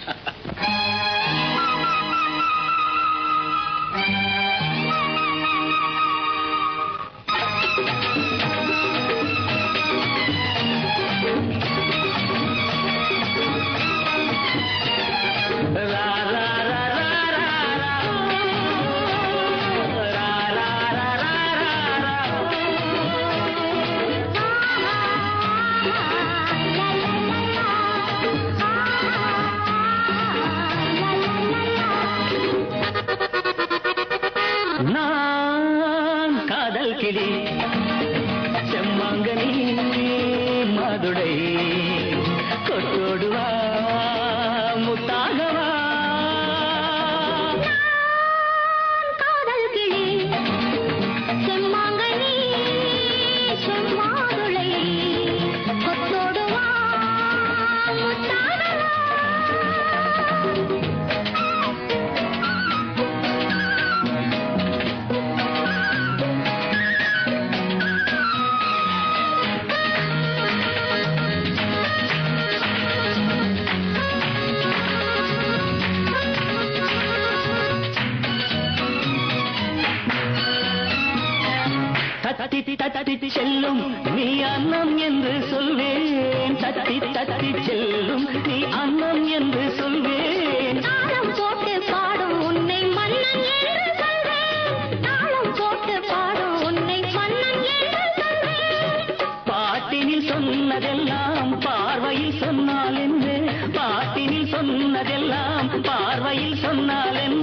நான் காதல் கிளி செம்மங்கனி மதுடை கொட்டோடுவா முத்தாகவா காதல் கிளி செம்மாங்கனி செம்மாதுளை கொத்தோடு வா முத்தாடவா தத்தி தத்தி செல்லும் நீ அன்னம் என்று சொல்வேன் தத்தி தத்தி செல்லும் நீ அன்னம் என்று சொல்வேன் தாளம் போட்டு பாடும் உன்னை மன்னன் என்று சொல்வேன் தாளம் போட்டு பாடும் உன்னை மன்னன் என்று சொல்வேன் பாட்டினில் சொன்னதெல்லாம் பார்வையில் சொன்னால் என்ன பாட்டினில் சொன்னதெல்லாம் பார்வையில் சொன்னால் என்ன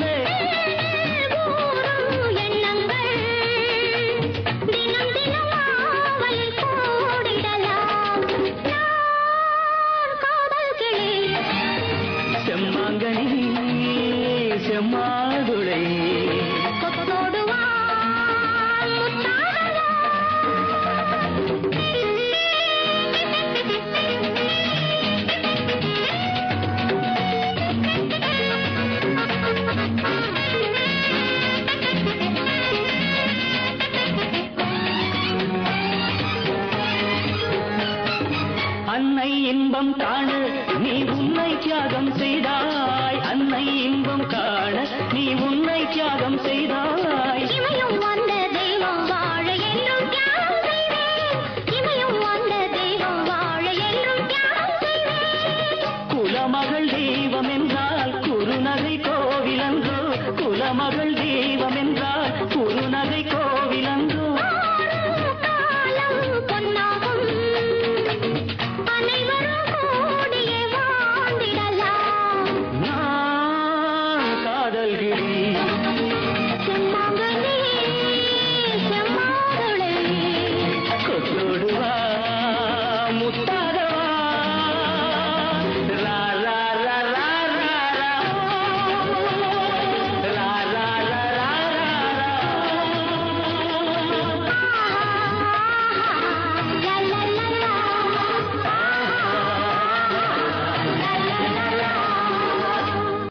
ஊரும் எண்ணங்கள் தினம் தினம் ஆவலில் கூடிடலாம் நான் காதல் கிளி செம்மாங்கனி செம்மாதுளை கொத்தோடு வா முத்தாடவா அன்னை இன்பம் காண நீ உன்னை தியாகம் செய்தாய் அன்னை இன்பம் காண நீ உன்னை தியாகம் செய்தாய் இமையும் வந்த தெய்வம் வாழ என்றும் தியாகம் செய்வேன் இமையும் வந்த தெய்வம் வாழ என்றும் தியாகம் செய்வேன் குலமகள் தெய்வம் என்றால் குருநகை கோவில் அன்றோ குலமகள் தெய்வம்